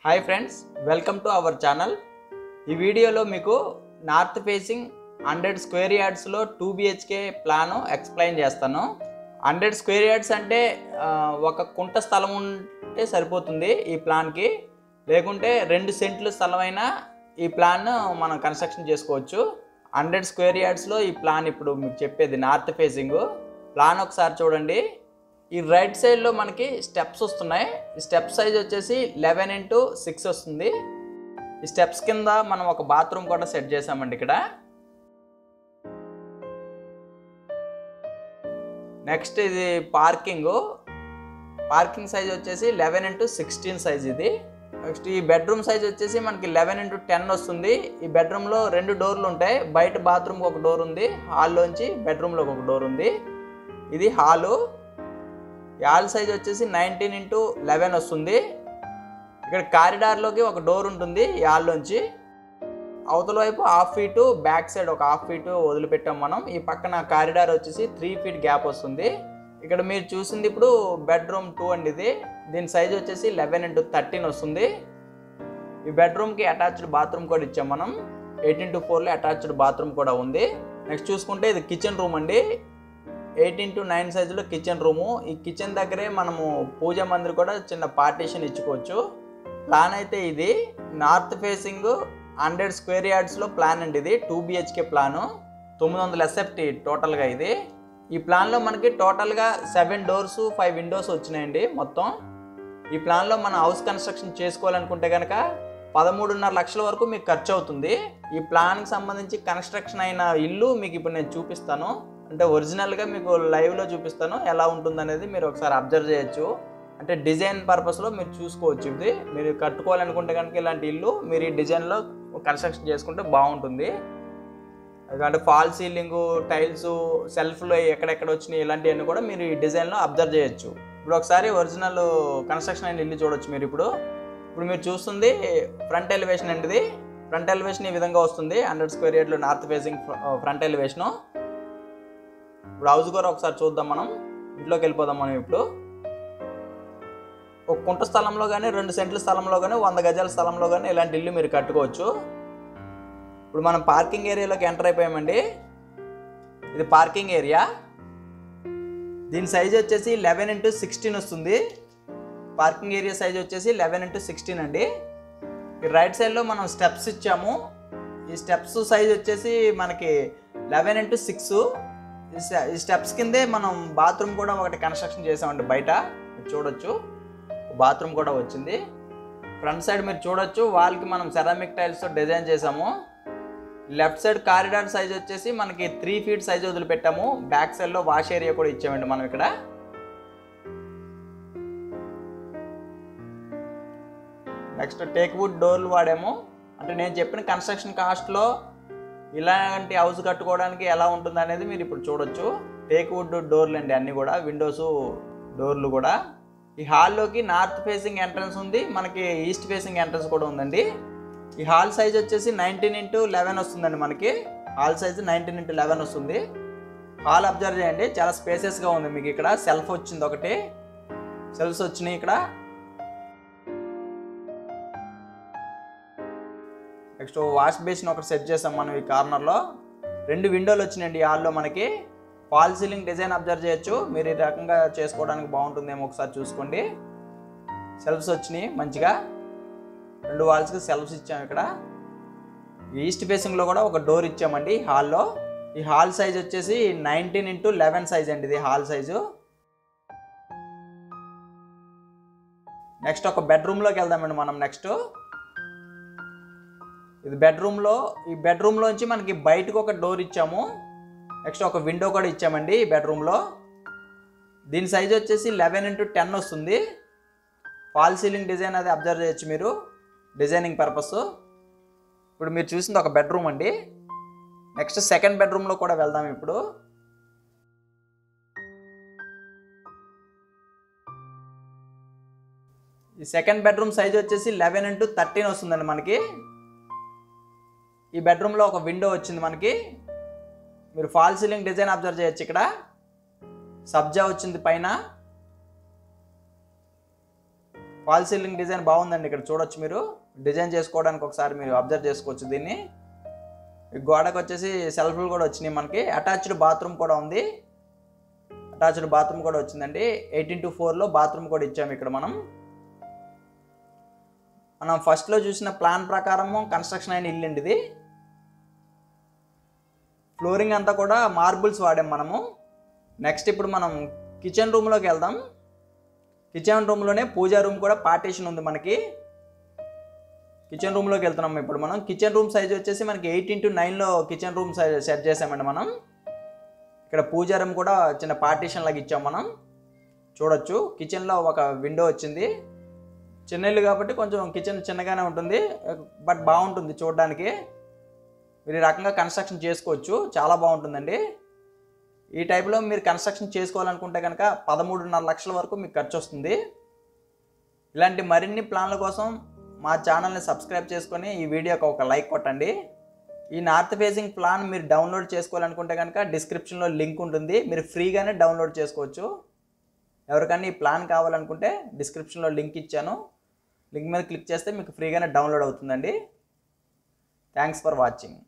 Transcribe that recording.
hi friends welcome to our channel ఈ వీడియోలో మీకు నార్త్ ఫేసింగ్ హండ్రెడ్ స్క్వేర్ యార్డ్స్లో టూ బిహెచ్కే ప్లాను ఎక్స్ప్లెయిన్ చేస్తాను హండ్రెడ్ స్క్వేర్ యార్డ్స్ అంటే ఆ, ఒక కుంట స్థలం ఉంటే సరిపోతుంది ఈ ప్లాన్కి లేకుంటే రెండు సెంట్లు స్థలమైనా ఈ ప్లాన్ మనం కన్స్ట్రక్షన్ చేసుకోవచ్చు హండ్రెడ్ స్క్వేర్ యార్డ్స్లో ఈ ప్లాన్ ఇప్పుడు మీకు చెప్పేది నార్త్ ఫేసింగ్ ప్లాన్ ఒకసారి చూడండి ఈ రైట్ సైడ్లో మనకి స్టెప్స్ వస్తున్నాయి ఈ స్టెప్ సైజ్ వచ్చేసి లెవెన్ ఇంటూ సిక్స్ వస్తుంది ఈ స్టెప్స్ కింద మనం ఒక బాత్రూమ్ కూడా సెట్ చేసామండి ఇక్కడ నెక్స్ట్ ఇది పార్కింగ్ పార్కింగ్ సైజ్ వచ్చేసి లెవెన్ ఇంటూ సిక్స్టీన్ సైజ్ ఇది నెక్స్ట్ ఈ బెడ్రూమ్ సైజ్ వచ్చేసి మనకి లెవెన్ ఇంటూ టెన్ వస్తుంది ఈ బెడ్రూమ్లో రెండు డోర్లు ఉంటాయి బయట బాత్రూమ్కి ఒక డోర్ ఉంది హాల్లోంచి బెడ్రూమ్లోకి ఒక డోర్ ఉంది ఇది హాలు ఈ హాల్ సైజ్ వచ్చేసి నైన్టీన్ ఇంటూ లెవెన్ వస్తుంది ఇక్కడ కారిడార్లోకి ఒక డోర్ ఉంటుంది ఈ హాల్లోంచి అవతల వైపు హాఫ్ ఫీటు బ్యాక్ సైడ్ ఒక హాఫ్ ఫీటు వదిలిపెట్టాం మనం ఈ పక్కన కారిడార్ వచ్చేసి త్రీ ఫీట్ గ్యాప్ వస్తుంది ఇక్కడ మీరు చూసింది ఇప్పుడు బెడ్రూమ్ టూ అండి ఇది దీని సైజ్ వచ్చేసి లెవెన్ ఇంటూ థర్టీన్ వస్తుంది ఈ బెడ్రూమ్కి అటాచ్డ్ బాత్రూమ్ కూడా ఇచ్చాం మనం ఎయిటీన్ టు ఫోర్లో అటాచ్డ్ బాత్రూమ్ కూడా ఉంది నెక్స్ట్ చూసుకుంటే ఇది కిచెన్ రూమ్ అండి ఎయిటీన్ టు నైన్ సైజులో కిచెన్ రూము ఈ కిచెన్ దగ్గరే మనము పూజ మందిర్ కూడా చిన్న పార్టీషన్ ఇచ్చుకోవచ్చు ప్లాన్ అయితే ఇది నార్త్ ఫేసింగ్ హండ్రెడ్ స్క్వేర్ యార్డ్స్లో ప్లాన్ అండి ఇది టూ బిహెచ్కే ప్లాను తొమ్మిది వందల ఎస్ఎఫ్టీ టోటల్గా ఇది ఈ ప్లాన్లో మనకి టోటల్గా సెవెన్ డోర్స్ ఫైవ్ విండోస్ వచ్చినాయండి మొత్తం ఈ ప్లాన్లో మన హౌస్ కన్స్ట్రక్షన్ చేసుకోవాలనుకుంటే కనుక పదమూడున్నర లక్షల వరకు మీకు ఖర్చు అవుతుంది ఈ ప్లాన్కి సంబంధించి కన్స్ట్రక్షన్ అయిన ఇల్లు మీకు ఇప్పుడు నేను చూపిస్తాను అంటే ఒరిజినల్గా మీకు లైవ్లో చూపిస్తాను ఎలా ఉంటుందనేది మీరు ఒకసారి అబ్జర్వ్ చేయొచ్చు అంటే డిజైన్ పర్పస్లో మీరు చూసుకోవచ్చు ఇది మీరు కట్టుకోవాలనుకుంటే కనుక ఇలాంటి ఇల్లు మీరు ఈ డిజైన్లో కన్స్ట్రక్షన్ చేసుకుంటే బాగుంటుంది అంటే ఫాల్ సీలింగ్ టైల్స్ సెల్ఫ్లు ఎక్కడెక్కడ వచ్చినాయి ఇలాంటివన్నీ కూడా మీరు ఈ డిజైన్లో అబ్జర్వ్ చేయొచ్చు ఇప్పుడు ఒకసారి ఒరిజినల్ కన్స్ట్రక్షన్ అయిన ఇల్లు చూడొచ్చు మీరు ఇప్పుడు ఇప్పుడు మీరు చూస్తుంది ఫ్రంట్ ఎలివేషన్ అండి ఇది ఫ్రంట్ ఎలివేషన్ ఈ విధంగా వస్తుంది హండ్రెడ్ స్క్వేర్ యార్డ్లో నార్త్ ఫేసింగ్ ఫ్రంట్ ఎలివేషను ఇప్పుడు హౌస్ కూడా ఒకసారి చూద్దాం మనం ఇంట్లోకి వెళ్ళిపోదాం మనం ఇప్పుడు ఒక కుంట స్థలంలో కానీ రెండు సెంట్ల స్థలంలో కానీ వంద గజాల స్థలంలో కానీ ఇలాంటి ఇల్లు మీరు కట్టుకోవచ్చు ఇప్పుడు మనం పార్కింగ్ ఏరియాలోకి ఎంటర్ అయిపోయామండి ఇది పార్కింగ్ ఏరియా దీని సైజ్ వచ్చేసి లెవెన్ ఇంటూ సిక్స్టీన్ వస్తుంది పార్కింగ్ ఏరియా సైజ్ వచ్చేసి లెవెన్ ఇంటూ సిక్స్టీన్ అండి ఈ రైట్ సైడ్లో మనం స్టెప్స్ ఇచ్చాము ఈ స్టెప్స్ సైజ్ వచ్చేసి మనకి లెవెన్ ఇంటూ సిక్స్ ఈ స్టెప్స్ కిందే మనం బాత్రూమ్ కూడా ఒకటి కన్స్ట్రక్షన్ చేసామండి బయట మీరు చూడొచ్చు బాత్రూమ్ కూడా వచ్చింది ఫ్రంట్ సైడ్ మీరు చూడొచ్చు వాల్కి మనం సెరామిక్ టైల్స్తో డిజైన్ చేసాము లెఫ్ట్ సైడ్ కారిడార్ సైజ్ వచ్చేసి మనకి త్రీ ఫీట్ సైజ్ వదిలిపెట్టాము బ్యాక్ సైడ్లో వాష్ ఏరియా కూడా ఇచ్చామండి మనం ఇక్కడ నెక్స్ట్ టేక్ వుడ్ డోర్లు వాడాము అంటే నేను చెప్పిన కన్స్ట్రక్షన్ కాస్ట్లో ఇలాంటి హౌస్ కట్టుకోవడానికి ఎలా ఉంటుంది అనేది మీరు ఇప్పుడు చూడొచ్చు టేక్ వుడ్ డోర్లు అండి అన్నీ కూడా విండోస్ డోర్లు కూడా ఈ హాల్లోకి నార్త్ ఫేసింగ్ ఎంట్రన్స్ ఉంది మనకి ఈస్ట్ ఫేసింగ్ ఎంట్రన్స్ కూడా ఉందండి ఈ హాల్ సైజ్ వచ్చేసి నైన్టీన్ ఇంటూ లెవెన్ వస్తుందండి మనకి hall size nineteen into eleven వస్తుంది హాల్ అబ్జర్వ్ చేయండి చాలా స్పేసెస్గా ఉంది మీకు ఇక్కడ సెల్ఫ్ వచ్చింది ఒకటి సెల్ఫ్స్ వచ్చినాయి ఇక్కడ నెక్స్ట్ వాష్ బేసిన్ ఒకటి సెట్ చేసాం మనం ఈ కార్నర్లో రెండు విండోలు వచ్చినాయండి ఈ హాల్లో మనకి ఫాల్ సీలింగ్ డిజైన్ అబ్జర్వ్ చేయొచ్చు మీరు ఈ రకంగా చేసుకోవడానికి బాగుంటుందేమో ఒకసారి చూసుకోండి సెల్ఫ్స్ వచ్చినాయి మంచిగా రెండు వాల్స్కి సెల్ఫ్స్ ఇచ్చాము ఇక్కడ ఈస్ట్ ఫేసింగ్లో కూడా ఒక డోర్ ఇచ్చామండి ఈ హాల్లో ఈ హాల్ సైజ్ వచ్చేసి నైన్టీన్ ఇంటూ లెవెన్ సైజ్ అండి ఇది హాల్ సైజు నెక్స్ట్ ఒక బెడ్రూమ్లోకి వెళ్దామండి మనం నెక్స్ట్ ఇది బెడ్రూమ్లో ఈ బెడ్రూమ్లోంచి మనకి బయటకు ఒక డోర్ ఇచ్చాము నెక్స్ట్ ఒక విండో కూడా ఇచ్చామండి ఈ బెడ్రూమ్లో దీని సైజ్ వచ్చేసి లెవెన్ ఇంటూ టెన్ వస్తుంది ఫాల్ సీలింగ్ డిజైన్ అది అబ్జర్వ్ చేయొచ్చు మీరు డిజైనింగ్ పర్పస్ ఇప్పుడు మీరు చూసింది ఒక బెడ్రూమ్ అండి నెక్స్ట్ సెకండ్ బెడ్రూమ్లో కూడా వెళ్దాం ఇప్పుడు ఈ సెకండ్ బెడ్రూమ్ సైజ్ వచ్చేసి లెవెన్ ఇంటూ థర్టీన్ వస్తుందండి మనకి ఈ బెడ్రూమ్లో ఒక విండో వచ్చింది మనకి మీరు ఫాల్ సీలింగ్ డిజైన్ అబ్జర్వ్ చేయొచ్చు ఇక్కడ సబ్జా వచ్చింది పైన ఫాల్ సీలింగ్ డిజైన్ బాగుందండి ఇక్కడ చూడొచ్చు మీరు డిజైన్ చేసుకోవడానికి ఒకసారి మీరు అబ్జర్వ్ చేసుకోవచ్చు దీన్ని ఈ గోడకు వచ్చేసి సెల్ఫ్లు కూడా వచ్చినాయి మనకి అటాచ్డ్ బాత్రూమ్ కూడా ఉంది అటాచ్డ్ బాత్రూమ్ కూడా వచ్చిందండి ఎయిటీన్ టు ఫోర్లో బాత్రూమ్ కూడా ఇచ్చాము ఇక్కడ మనం మనం ఫస్ట్లో చూసిన ప్లాన్ ప్రకారము కన్స్ట్రక్షన్ అయిన ఇల్లు అండి ఇది ఫ్లోరింగ్ అంతా కూడా మార్బుల్స్ వాడాం మనము నెక్స్ట్ ఇప్పుడు మనం కిచెన్ రూమ్లోకి వెళ్దాం కిచెన్ రూమ్లోనే పూజా రూమ్ కూడా పార్టీషన్ ఉంది మనకి కిచెన్ రూమ్లోకి వెళ్తున్నాం ఇప్పుడు మనం కిచెన్ రూమ్ సైజ్ వచ్చేసి మనకి ఎయిట్ ఇంటూ నైన్లో కిచెన్ రూమ్ సైజ్ సెట్ చేసామండి మనం ఇక్కడ పూజా రూమ్ కూడా చిన్న పార్టీషన్ లాగా ఇచ్చాం మనం చూడొచ్చు కిచెన్లో ఒక విండో వచ్చింది చిన్న ఇల్లు కాబట్టి కొంచెం కిచెన్ చిన్నగానే ఉంటుంది బట్ బాగుంటుంది చూడడానికి మీరు ఈ రకంగా కన్స్ట్రక్షన్ చేసుకోవచ్చు చాలా బాగుంటుందండి ఈ టైప్లో మీరు కన్స్ట్రక్షన్ చేసుకోవాలనుకుంటే కనుక పదమూడున్నర లక్షల వరకు మీకు ఖర్చు వస్తుంది ఇలాంటి మరిన్ని ప్లాన్ల కోసం మా ఛానల్ని సబ్స్క్రైబ్ చేసుకొని ఈ వీడియోకి ఒక లైక్ కొట్టండి ఈ నార్త్ ఫేసింగ్ ప్లాన్ మీరు డౌన్లోడ్ చేసుకోవాలనుకుంటే కనుక డిస్క్రిప్షన్లో లింక్ ఉంటుంది మీరు ఫ్రీగానే డౌన్లోడ్ చేసుకోవచ్చు ఎవరికైనా ఈ ప్లాన్ కావాలనుకుంటే డిస్క్రిప్షన్లో లింక్ ఇచ్చాను లింక్ మీద క్లిక్ చేస్తే మీకు ఫ్రీగానే డౌన్లోడ్ అవుతుందండి థ్యాంక్స్ ఫర్ వాచింగ్